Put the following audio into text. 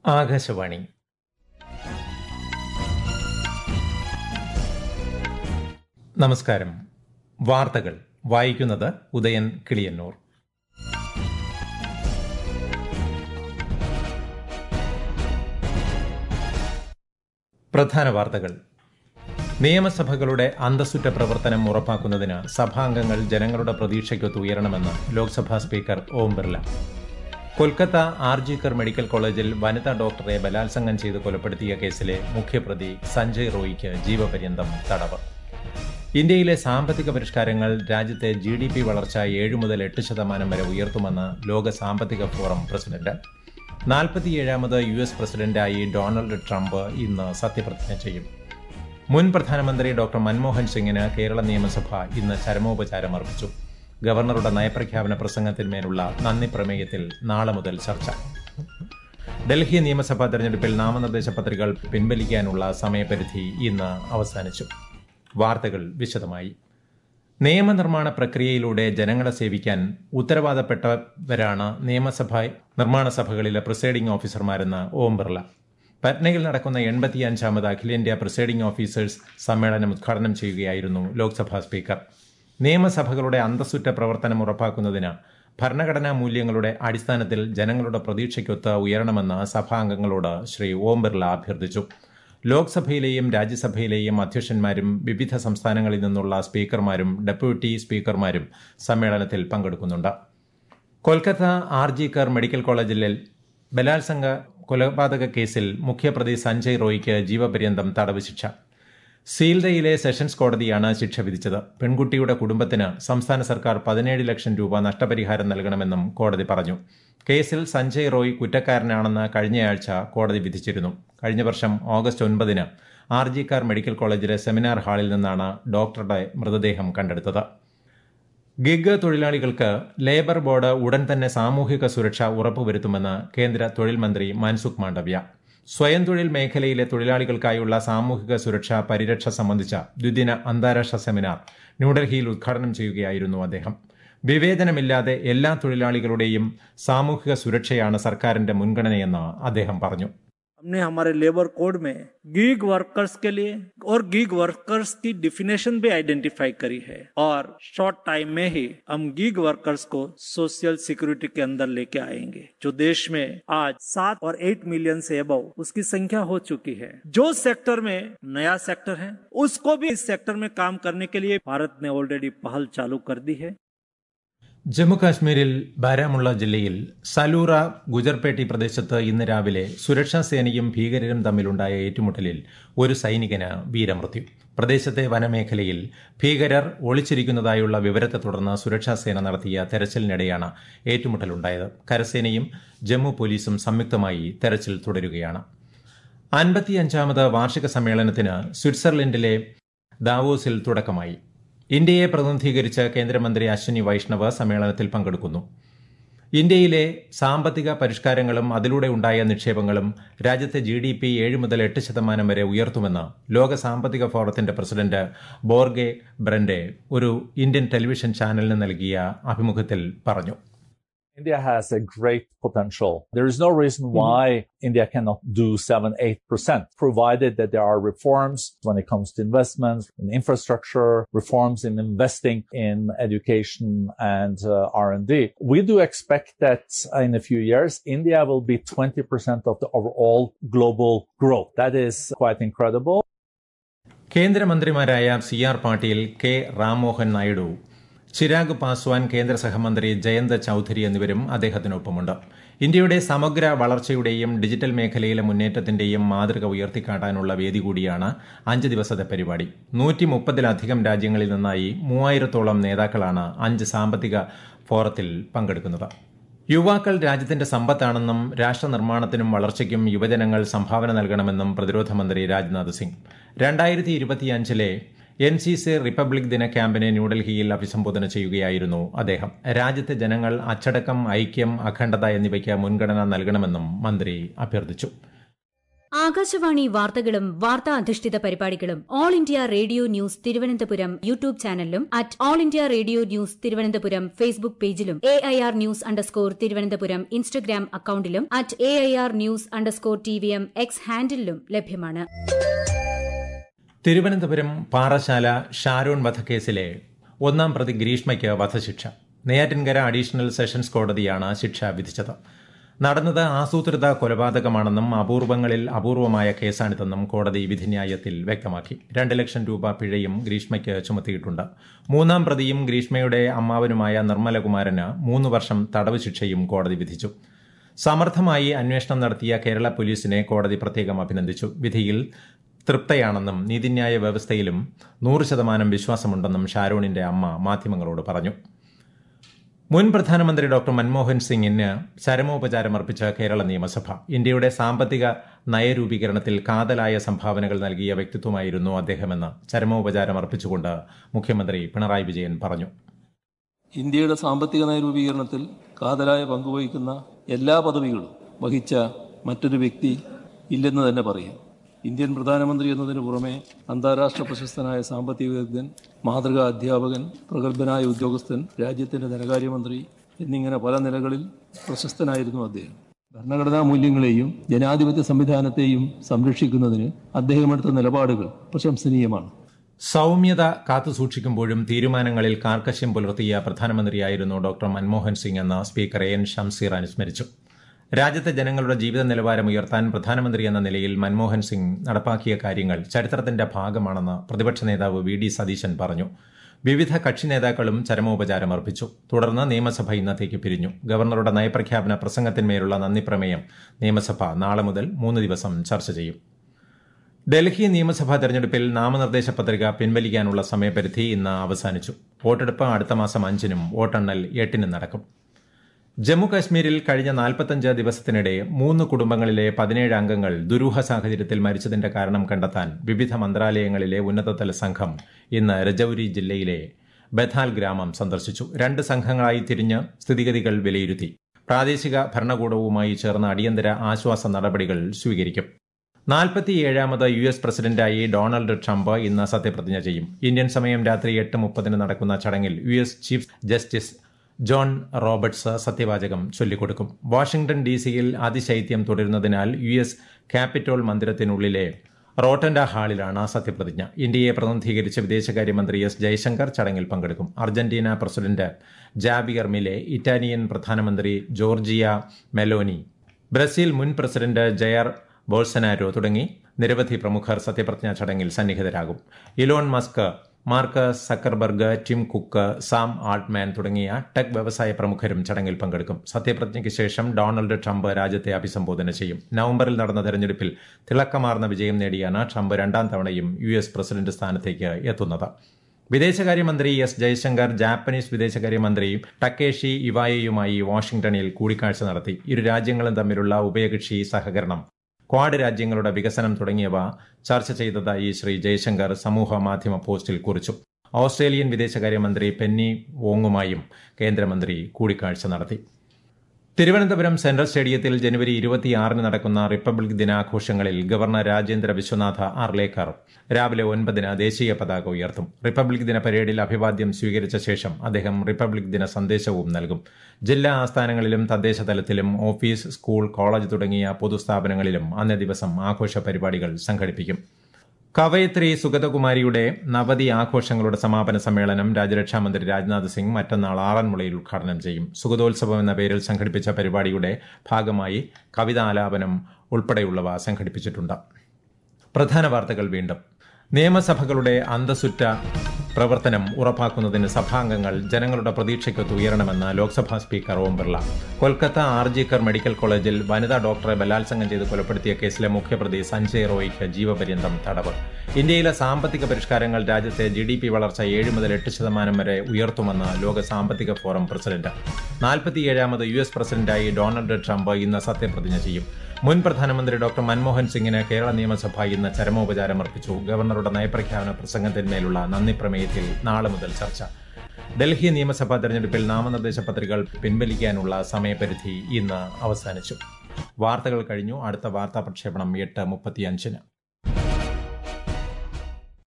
ആകാശവാണി നമസ്കാരം വാർത്തകൾ വായിക്കുന്നത് ഉദയൻ കിളിയന്നൂർ പ്രധാന വാർത്തകൾ നിയമസഭകളുടെ അന്തസ്സുറ്റ പ്രവർത്തനം ഉറപ്പാക്കുന്നതിന് സഭാംഗങ്ങൾ ജനങ്ങളുടെ പ്രതീക്ഷയ്ക്കൊത്ത് ഉയരണമെന്ന് ലോക്സഭാ സ്പീക്കർ ഓം ബിർല കൊൽക്കത്ത ആർജിക്കർ മെഡിക്കൽ കോളേജിൽ വനിതാ ഡോക്ടറെ ബലാത്സംഗം ചെയ്ത് കൊലപ്പെടുത്തിയ കേസിലെ മുഖ്യപ്രതി സഞ്ജയ് റോയിക്ക് ജീവപര്യന്തം തടവ് ഇന്ത്യയിലെ സാമ്പത്തിക പരിഷ്കാരങ്ങൾ രാജ്യത്തെ ജി ഡി പി വളർച്ച ഏഴ് മുതൽ എട്ട് ശതമാനം വരെ ഉയർത്തുമെന്ന് ലോക സാമ്പത്തിക ഫോറം പ്രസിഡന്റ് നാൽപ്പത്തിയേഴാമത് യു എസ് പ്രസിഡന്റായി ഡൊണാൾഡ് ട്രംപ് ഇന്ന് സത്യപ്രതിജ്ഞ ചെയ്യും മുൻ പ്രധാനമന്ത്രി ഡോക്ടർ മൻമോഹൻ സിംഗിന് കേരള നിയമസഭ ഇന്ന് ചരമോപചാരം അർപ്പിച്ചു ഗവർണറുടെ നയപ്രഖ്യാപന പ്രസംഗത്തിന്മേലുള്ള നന്ദി പ്രമേയത്തിൽ നാളെ മുതൽ ചർച്ച ഡൽഹി നിയമസഭാ തെരഞ്ഞെടുപ്പിൽ നാമനിർദ്ദേശ പത്രികകൾ പിൻവലിക്കാനുള്ള സമയപരിധി ഇന്ന് അവസാനിച്ചു വാർത്തകൾ വിശദമായി നിയമനിർമ്മാണ പ്രക്രിയയിലൂടെ ജനങ്ങളെ സേവിക്കാൻ ഉത്തരവാദപ്പെട്ടവരാണ് നിയമസഭാ നിർമ്മാണ സഭകളിലെ പ്രിസൈഡിംഗ് ഓഫീസർമാരെന്ന് ഓം ബിർള പറ്റ്നയിൽ നടക്കുന്ന എൺപത്തിയഞ്ചാമത് അഖിലേന്ത്യാ പ്രിസൈഡിംഗ് ഓഫീസേഴ്സ് സമ്മേളനം ഉദ്ഘാടനം ചെയ്യുകയായിരുന്നു ലോക്സഭാ സ്പീക്കർ നിയമസഭകളുടെ അന്തസ്സുറ്റ പ്രവർത്തനം ഉറപ്പാക്കുന്നതിന് ഭരണഘടനാ മൂല്യങ്ങളുടെ അടിസ്ഥാനത്തിൽ ജനങ്ങളുടെ പ്രതീക്ഷയ്ക്കൊത്ത് ഉയരണമെന്ന് സഭാംഗങ്ങളോട് ശ്രീ ഓം ബിർള അഭ്യർത്ഥിച്ചു ലോക്സഭയിലെയും രാജ്യസഭയിലെയും അധ്യക്ഷന്മാരും വിവിധ സംസ്ഥാനങ്ങളിൽ നിന്നുള്ള സ്പീക്കർമാരും ഡെപ്യൂട്ടി സ്പീക്കർമാരും സമ്മേളനത്തിൽ പങ്കെടുക്കുന്നുണ്ട് കൊൽക്കത്ത ആർജിക്കർ മെഡിക്കൽ കോളേജിലെ ബലാത്സംഗ കൊലപാതക കേസിൽ മുഖ്യപ്രതി സഞ്ജയ് റോയിക്ക് ജീവപര്യന്തം തടവ് ശിക്ഷ സീൽദയിലെ സെഷൻസ് കോടതിയാണ് ശിക്ഷ വിധിച്ചത് പെൺകുട്ടിയുടെ കുടുംബത്തിന് സംസ്ഥാന സർക്കാർ പതിനേഴ് ലക്ഷം രൂപ നഷ്ടപരിഹാരം നൽകണമെന്നും കോടതി പറഞ്ഞു കേസിൽ സഞ്ജയ് റോയ് കുറ്റക്കാരനാണെന്ന് കഴിഞ്ഞയാഴ്ച കോടതി വിധിച്ചിരുന്നു കഴിഞ്ഞ വർഷം ഓഗസ്റ്റ് ഒൻപതിന് ആർജിക്കാർ മെഡിക്കൽ കോളേജിലെ സെമിനാർ ഹാളിൽ നിന്നാണ് ഡോക്ടറുടെ മൃതദേഹം കണ്ടെടുത്തത് ഗിഗ് തൊഴിലാളികൾക്ക് ലേബർ ബോർഡ് ഉടൻ തന്നെ സാമൂഹിക സുരക്ഷ ഉറപ്പുവരുത്തുമെന്ന് കേന്ദ്ര തൊഴിൽ മന്ത്രി മൻസുഖ് മാണ്ഡവ്യ സ്വയം തൊഴിൽ മേഖലയിലെ തൊഴിലാളികൾക്കായുള്ള സാമൂഹിക സുരക്ഷാ പരിരക്ഷ സംബന്ധിച്ച ദ്വിദിന അന്താരാഷ്ട്ര സെമിനാർ ന്യൂഡൽഹിയിൽ ഉദ്ഘാടനം ചെയ്യുകയായിരുന്നു അദ്ദേഹം വിവേചനമില്ലാതെ എല്ലാ തൊഴിലാളികളുടെയും സാമൂഹിക സുരക്ഷയാണ് സർക്കാരിന്റെ മുൻഗണനയെന്ന് അദ്ദേഹം പറഞ്ഞു हमने हमारे लेबर कोड में गीग वर्कर्स के लिए और गीग वर्कर्स की डिफिनेशन भी आइडेंटिफाई करी है और शॉर्ट टाइम में ही हम गीग वर्कर्स को सोशल सिक्योरिटी के अंदर लेके आएंगे जो देश में आज सात और एट मिलियन से अबव उसकी संख्या हो चुकी है जो सेक्टर में नया सेक्टर है उसको भी इस सेक्टर में काम करने के लिए भारत ने ऑलरेडी पहल चालू कर दी है ജമ്മുകാശ്മീരിൽ ബാരാമുള്ള ജില്ലയിൽ സലൂറ ഗുജർപേട്ടി പ്രദേശത്ത് ഇന്ന് രാവിലെ സുരക്ഷാ സേനയും ഭീകരരും തമ്മിലുണ്ടായ ഏറ്റുമുട്ടലിൽ ഒരു സൈനികന് വീരമൃത്യു പ്രദേശത്തെ വനമേഖലയിൽ ഭീകരർ ഒളിച്ചിരിക്കുന്നതായുള്ള വിവരത്തെ തുടർന്ന് സുരക്ഷാ സേന നടത്തിയ തെരച്ചിലിനിടെയാണ് ഏറ്റുമുട്ടലുണ്ടായത് കരസേനയും ജമ്മു പോലീസും സംയുക്തമായി തെരച്ചിൽ തുടരുകയാണ് അൻപത്തിയഞ്ചാമത് വാർഷിക സമ്മേളനത്തിന് സ്വിറ്റ്സർലൻഡിലെ ദാവോസിൽ തുടക്കമായി ഇന്ത്യയെ പ്രതിനിധീകരിച്ച് കേന്ദ്രമന്ത്രി അശ്വിനി വൈഷ്ണവ് സമ്മേളനത്തിൽ പങ്കെടുക്കുന്നു ഇന്ത്യയിലെ സാമ്പത്തിക പരിഷ്കാരങ്ങളും അതിലൂടെ ഉണ്ടായ നിക്ഷേപങ്ങളും രാജ്യത്തെ ജി ഡി പി ഏഴ് മുതൽ എട്ട് ശതമാനം വരെ ഉയർത്തുമെന്ന് ലോക സാമ്പത്തിക ഫോറത്തിന്റെ പ്രസിഡന്റ് ബോർഗെ ബ്രൻഡെ ഒരു ഇന്ത്യൻ ടെലിവിഷൻ ചാനലിന് നൽകിയ അഭിമുഖത്തിൽ പറഞ്ഞു India has a great potential. There is no reason why India cannot do 7 8%, provided that there are reforms when it comes to investments in infrastructure, reforms in investing in education and uh, R&D. We do expect that in a few years, India will be 20% of the overall global growth. That is quite incredible. കേന്ദ്രമന്ത്രിമാരായ C R Patil K Rammohan Naidu Chirag Paswan കേന്ദ്ര സഹമന്ത്രി ജയന്ത് ചൌധരി എന്നിവരും അദ്ദേഹത്തിനൊപ്പമുണ്ട് ഇന്ത്യയുടെ സമഗ്ര വളർച്ചയുടെയും digital മേഖലയിലെ മുന്നേറ്റത്തിന്റെയും മാതൃക ഉയർത്തിക്കാട്ടാനുള്ള വേദി കൂടിയാണ് അഞ്ച് ദിവസത്തെ പരിപാടി നൂറ്റി മുപ്പതിലധികം രാജ്യങ്ങളിൽ നിന്നായി മൂവായിരത്തോളം നേതാക്കളാണ് അഞ്ച് സാമ്പത്തിക ഫോറത്തിൽ പങ്കെടുക്കുന്നത് യുവാക്കൾ രാജ്യത്തിന്റെ സമ്പത്താണെന്നും രാഷ്ട്ര നിർമ്മാണത്തിനും വളർച്ചയ്ക്കും യുവജനങ്ങൾ സംഭാവന നൽകണമെന്നും പ്രതിരോധ മന്ത്രി രാജ്നാഥ് സിംഗ് രണ്ടായിരത്തി ഇരുപത്തിയഞ്ചിലെ എൻ സി സി റിപ്പബ്ലിക് ദിന ക്യാമ്പിനെ ന്യൂഡൽഹിയിൽ അഭിസംബോധന ചെയ്യുകയായിരുന്നു അദ്ദേഹം രാജ്യത്തെ ജനങ്ങൾ അച്ചടക്കം ഐക്യം അഖണ്ഡത എന്നിവയ്ക്ക് മുൻഗണന നൽകണമെന്നും മന്ത്രി അഭ്യർത്ഥിച്ചു ആകാശവാണി വാർത്തകളും വാർത്താ അധിഷ്ഠിത പരിപാടികളും all India radio news Thiruvananthapuram YouTube ചാനലിലും at all India radio news Thiruvananthapuram Facebook പേജിലും A I R news underscore Thiruvananthapuram Instagram അക്കൌണ്ടിലും at A I R news underscore T V M X ഹാൻഡിലും ലഭ്യമാണ് തിരുവനന്തപുരം പാറശാല ഷാരോൺ വധക്കേസിലെ ഒന്നാം പ്രതി ഗ്രീഷ്മയ്ക്ക് വധശിക്ഷ നെയ്യാറ്റിൻകര അഡീഷണൽ സെഷൻസ് കോടതിയാണ് ശിക്ഷ വിധിച്ചത് നടന്നത് ആസൂത്രിത കൊലപാതകമാണെന്നും അപൂർവങ്ങളിൽ അപൂർവമായ കേസാണിതെന്നും കോടതി വിധിന്യായത്തിൽ വ്യക്തമാക്കി രണ്ട് ലക്ഷം രൂപ പിഴയും ഗ്രീഷ്മയ്ക്ക് ചുമത്തിയിട്ടുണ്ട് മൂന്നാം പ്രതിയും ഗ്രീഷ്മയുടെ അമ്മാവനുമായ നിർമ്മലകുമാരന് മൂന്ന് വർഷം തടവ് ശിക്ഷയും കോടതി വിധിച്ചു സമർത്ഥമായി അന്വേഷണം നടത്തിയ കേരള പോലീസിനെ കോടതി പ്രത്യേകം അഭിനന്ദിച്ചു വിധിയിൽ തൃപ്തയാണെന്നും നീതിന്യായ വ്യവസ്ഥയിലും നൂറ് ശതമാനം വിശ്വാസമുണ്ടെന്നും ഷാരോണിന്റെ അമ്മ മാധ്യമങ്ങളോട് പറഞ്ഞു മുൻ പ്രധാനമന്ത്രി ഡോക്ടർ മൻമോഹൻ സിംഗിന് ചരമോപചാരമർപ്പിച്ച കേരള നിയമസഭ ഇന്ത്യയുടെ സാമ്പത്തിക നയരൂപീകരണത്തിൽ കാതലായ സംഭാവനകൾ നൽകിയ വ്യക്തിത്വമായിരുന്നു അദ്ദേഹമെന്ന് ചരമോപചാരമർപ്പിച്ചുകൊണ്ട് മുഖ്യമന്ത്രി പിണറായി വിജയൻ പറഞ്ഞു ഇന്ത്യയുടെ സാമ്പത്തിക നയരൂപീകരണത്തിൽ കാതലായ പങ്കുവഹിക്കുന്ന എല്ലാ പദവികളും വഹിച്ച മറ്റൊരു വ്യക്തി ഇല്ലെന്ന് തന്നെ പറയാം ഇന്ത്യൻ പ്രധാനമന്ത്രി എന്നതിനു പുറമെ അന്താരാഷ്ട്ര പ്രശസ്തനായ സാമ്പത്തിക വിദഗ്ധൻ മാതൃകാ അധ്യാപകൻ പ്രഗത്ഭനായ ഉദ്യോഗസ്ഥൻ രാജ്യത്തിന്റെ ധനകാര്യമന്ത്രി എന്നിങ്ങനെ പല നിലകളിൽ പ്രശസ്തനായിരുന്നു അദ്ദേഹം ഭരണഘടനാ മൂല്യങ്ങളെയും ജനാധിപത്യ സംവിധാനത്തെയും സംരക്ഷിക്കുന്നതിന് അദ്ദേഹമെടുത്ത നിലപാടുകൾ പ്രശംസനീയമാണ് സൌമ്യത കാത്തുസൂക്ഷിക്കുമ്പോഴും തീരുമാനങ്ങളിൽ കാർക്കശ്യം പുലർത്തിയ പ്രധാനമന്ത്രിയായിരുന്നു ഡോക്ടർ മൻമോഹൻ സിംഗ് എന്ന് സ്പീക്കർ എൻ ഷംസീർ അനുസ്മരിച്ചു രാജ്യത്തെ ജനങ്ങളുടെ ജീവിത നിലവാരം ഉയർത്താൻ പ്രധാനമന്ത്രി എന്ന നിലയിൽ മൻമോഹൻ സിംഗ് നടപ്പാക്കിയ കാര്യങ്ങൾ ചരിത്രത്തിന്റെ ഭാഗമാണെന്ന് പ്രതിപക്ഷ നേതാവ് വി ഡി സതീശൻ പറഞ്ഞു വിവിധ കക്ഷി നേതാക്കളും ചരമോപചാരം അർപ്പിച്ചു തുടർന്ന് നിയമസഭ ഇന്നത്തേക്ക് പിരിഞ്ഞു ഗവർണറുടെ നയപ്രഖ്യാപന പ്രസംഗത്തിന്മേലുള്ള നന്ദി പ്രമേയം നിയമസഭ നാളെ മുതൽ മൂന്ന് ദിവസം ചർച്ച ചെയ്യും ഡൽഹി നിയമസഭാ തെരഞ്ഞെടുപ്പിൽ നാമനിർദ്ദേശ പത്രിക പിൻവലിക്കാനുള്ള സമയപരിധി ഇന്ന് അവസാനിച്ചു വോട്ടെടുപ്പ് അടുത്ത മാസം അഞ്ചിനും വോട്ടെണ്ണൽ എട്ടിനും നടക്കും ജമ്മു കാശ്മീരിൽ കഴിഞ്ഞ നാൽപ്പത്തഞ്ച് ദിവസത്തിനിടെ മൂന്ന് കുടുംബങ്ങളിലെ പതിനേഴ് അംഗങ്ങൾ ദുരൂഹ സാഹചര്യത്തിൽ മരിച്ചതിന്റെ കാരണം കണ്ടെത്താൻ വിവിധ മന്ത്രാലയങ്ങളിലെ ഉന്നതതല സംഘം ഇന്ന് രജൌരി ജില്ലയിലെ ബഥാൽ ഗ്രാമം സന്ദർശിച്ചു രണ്ട് സംഘങ്ങളായി തിരിഞ്ഞ് സ്ഥിതിഗതികൾ വിലയിരുത്തി പ്രാദേശിക ഭരണകൂടവുമായി ചേർന്ന് അടിയന്തര ആശ്വാസ നടപടികൾ സ്വീകരിക്കും നാൽപ്പത്തിയേഴാമത് യു എസ് പ്രസിഡന്റായി ഡൊണാൾഡ് ട്രംപ് ഇന്ന് സത്യപ്രതിജ്ഞ ചെയ്യും ഇന്ത്യൻ സമയം രാത്രി എട്ട് മുപ്പതിന് നടക്കുന്ന ചടങ്ങിൽ U S chief justice John Roberts സത്യവാചകം ചൊല്ലിക്കൊടുക്കും വാഷിംഗ്ടൺ ഡി സിയിൽ അതിശൈത്യം തുടരുന്നതിനാൽ യു എസ് ക്യാപിറ്റോൾ മന്ദിരത്തിനുള്ളിലെ റോട്ടൻഡ ഹാളിലാണ് സത്യപ്രതിജ്ഞ ഇന്ത്യയെ പ്രതിനിധീകരിച്ച് വിദേശകാര്യമന്ത്രി എസ് ജയശങ്കർ ചടങ്ങിൽ പങ്കെടുക്കും Argentina president Javier Milei Italian പ്രധാനമന്ത്രി ജോർജിയ മെലോനി ബ്രസീൽ മുൻ പ്രസിഡന്റ് ജയർ ബോൾസനാരോ തുടങ്ങി നിരവധി പ്രമുഖർ സത്യപ്രതിജ്ഞാ ചടങ്ങിൽ സന്നിഹിതരാകും Elon Musk Mark Zuckerberg Tim Cook Sam Altman തുടങ്ങിയ ടെക് വ്യവസായ പ്രമുഖരും ചടങ്ങിൽ പങ്കെടുക്കും സത്യപ്രതിജ്ഞയ്ക്ക് ശേഷം ഡൊണാൾഡ് ട്രംപ് രാജ്യത്തെ അഭിസംബോധന ചെയ്യും നവംബറിൽ നടന്ന തെരഞ്ഞെടുപ്പിൽ തിളക്കമാർന്ന വിജയം നേടിയാണ് ട്രംപ് രണ്ടാം തവണയും യു എസ് പ്രസിഡന്റ് സ്ഥാനത്തേക്ക് എത്തുന്നത് വിദേശകാര്യമന്ത്രി എസ് ജയശങ്കർ ജാപ്പനീസ് വിദേശകാര്യമന്ത്രി ടക്കേഷി ഇവായയുമായി വാഷിംഗ്ടണിൽ കൂടിക്കാഴ്ച നടത്തി ഇരു രാജ്യങ്ങളും തമ്മിലുള്ള ഉഭയകക്ഷി സഹകരണം ക്വാഡ് രാജ്യങ്ങളുടെ വികസനം തുടങ്ങിയവ ചർച്ച ചെയ്തതായി ശ്രീ ജയശങ്കർ സമൂഹ മാധ്യമ പോസ്റ്റിൽ കുറിച്ചു ഓസ്ട്രേലിയൻ വിദേശകാര്യമന്ത്രി പെന്നി വോങ്ങുമായും കേന്ദ്രമന്ത്രി കൂടിക്കാഴ്ച നടത്തി തിരുവനന്തപുരം സെൻട്രൽ സ്റ്റേഡിയത്തിൽ ജനുവരി ഇരുപത്തിയാറിന് നടക്കുന്ന റിപ്പബ്ലിക് ദിനാഘോഷങ്ങളിൽ ഗവർണർ രാജേന്ദ്ര വിശ്വനാഥ ആർലേക്കർ രാവിലെ ഒൻപതിന് ദേശീയ പതാക ഉയർത്തും റിപ്പബ്ലിക് ദിന പരേഡിൽ അഭിവാദ്യം സ്വീകരിച്ച ശേഷം അദ്ദേഹം റിപ്പബ്ലിക് ദിന സന്ദേശവും നൽകും ജില്ലാ ആസ്ഥാനങ്ങളിലും തദ്ദേശ തലത്തിലും ഓഫീസ് സ്കൂൾ കോളേജ് തുടങ്ങിയ പൊതുസ്ഥാപനങ്ങളിലും അന്നേ ദിവസം ആഘോഷ പരിപാടികൾ സംഘടിപ്പിക്കും കവയത്രി സുഗതകുമാരിയുടെ നവതി ആഘോഷങ്ങളുടെ സമാപന സമ്മേളനം രാജ്യരക്ഷാമന്ത്രി രാജ്നാഥ് സിംഗ് മറ്റന്നാൾ ആറന്മുളയിൽ ഉദ്ഘാടനം ചെയ്യും സുഗതോത്സവം എന്ന പേരിൽ സംഘടിപ്പിച്ച പരിപാടിയുടെ ഭാഗമായി കവിതാലാപനം ഉൾപ്പെടെയുള്ളവ സംഘടിപ്പിച്ചിട്ടുണ്ട് പ്രധാന വാർത്തകൾ വീണ്ടും നിയമസഭകളുടെ അന്തസ്സുറ്റ പ്രവർത്തനം ഉറപ്പാക്കുന്നതിന് സഭാംഗങ്ങൾ ജനങ്ങളുടെ പ്രതീക്ഷയ്ക്കൊത്ത് ഉയരണമെന്ന് ലോക്സഭാ സ്പീക്കർ ഓം ബിർള കൊൽക്കത്ത ആർജിക്കർ മെഡിക്കൽ കോളേജിൽ വനിതാ ഡോക്ടറെ ബലാത്സംഗം ചെയ്ത് കൊലപ്പെടുത്തിയ കേസിലെ മുഖ്യപ്രതി സഞ്ജയ് റോയിക്ക് ജീവപര്യന്തം തടവ് ഇന്ത്യയിലെ സാമ്പത്തിക പരിഷ്കാരങ്ങൾ രാജ്യത്തെ ജി ഡി പി വളർച്ച ഏഴ് മുതൽ എട്ട് ശതമാനം വരെ ഉയർത്തുമെന്ന് ലോക സാമ്പത്തിക ഫോറം പ്രസിഡന്റ് നാൽപ്പത്തിയേഴാമത് യു എസ് പ്രസിഡന്റായി ഡൊണാൾഡ് ട്രംപ് ഇന്ന് സത്യപ്രതിജ്ഞ ചെയ്യും മുൻ പ്രധാനമന്ത്രി ഡോക്ടർ മൻമോഹൻ സിംഗിന് കേരള നിയമസഭ ഇന്ന് ചരമോപചാരം അർപ്പിച്ചു ഗവർണറുടെ നയപ്രഖ്യാപന പ്രസംഗത്തിന്മേലുള്ള നന്ദി പ്രമേയത്തിൽ നാളെ മുതൽ ചർച്ച ഡൽഹി നിയമസഭാ തെരഞ്ഞെടുപ്പിൽ നാമനിർദ്ദേശ പത്രികകൾ പിൻവലിക്കാനുള്ള സമയപരിധി ഇന്ന് അവസാനിച്ചു വാർത്തകൾ കഴിഞ്ഞു അടുത്ത വാർത്താ പ്രക്ഷേപണം എട്ട് മുപ്പത്തിയഞ്ചിന്